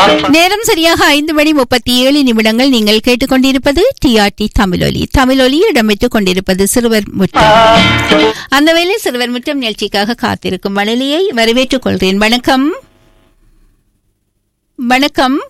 நேரம் சரியாக ஐந்து மணி முப்பத்தி ஏழு நிமிடங்கள் நீங்கள் கேட்டுக்கொண்டிருப்பது டிஆர்டி தமிழொலி தமிழொலி இடம்பெற்றுக் கொண்டிருப்பது சிறுவர் முற்றம் அந்த வேளை சிறுவர் முற்றம் நிகழ்ச்சிக்காக காத்திருக்கும் மழலையை வரவேற்றுக் கொள்கிறேன் வணக்கம் வணக்கம்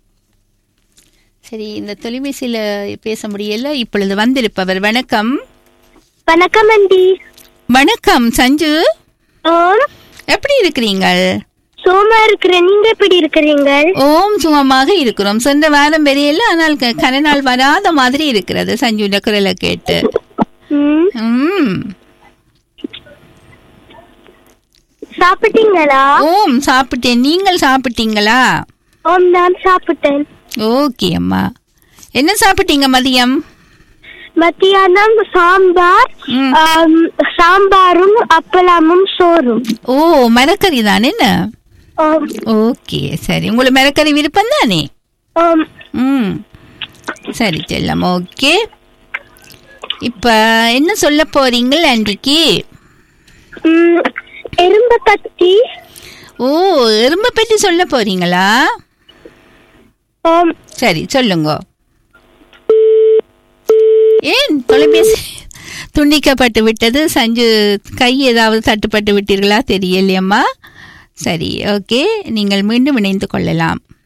சரி இந்த தொலைபேசியில பேச முடியல இப்பொழுது வந்திருப்பவர் வணக்கம் வணக்கம் ஆண்டி வணக்கம் சஞ்சு ஓம் எப்படி இருக்கிறீங்கள் சோமா இருக்கிறேன் நீங்க எப்படி இருக்கிறீங்க ஓம் சுகமாக இருக்கிறோம் சென்ற வாரம் பெரியல ஆனால் க- கனநாள் வராத மாதிரி இருக்கிறது சஞ்சுட குரலை கேட்டு ம், ம். சாப்பிட்டீங்களா ஓம் சாப்பிட்டேன் நீங்கள் சாப்பிட்டீங்களா ஓம் நான் சாப்பிட்டேன் ஓகே அம்மா என்ன சாப்பிட்டீங்க மதியம் மத்தியானம் சாம்பார் ம். ஆம், சாம்பாரும் அப்பளமும் சோறும் ஓ மரக்கறி தானே என்ன ஓம், ஓகே சரி உங்களுக்கு மரக்கறி விருப்பம் தானே ஓம், ம் சரி செல்லம் ஓகே இப்ப என்ன சொல்ல போறீங்கள் ஆண்டிக்கு ம், எறும்பு பத்தி ஓ எறும்பை பற்றி சொல்ல போறீங்களா ஓம், சரி சொல்லுங்க ஏன் தொலைபேசி துண்டிக்கப்பட்டு விட்டது சஞ்சு கை ஏதாவது தட்டுப்பட்டு விட்டீர்களா தெரியலையம்மா சரி ஓகே நீங்கள் மீண்டும் இணைந்து கொள்ளலாம்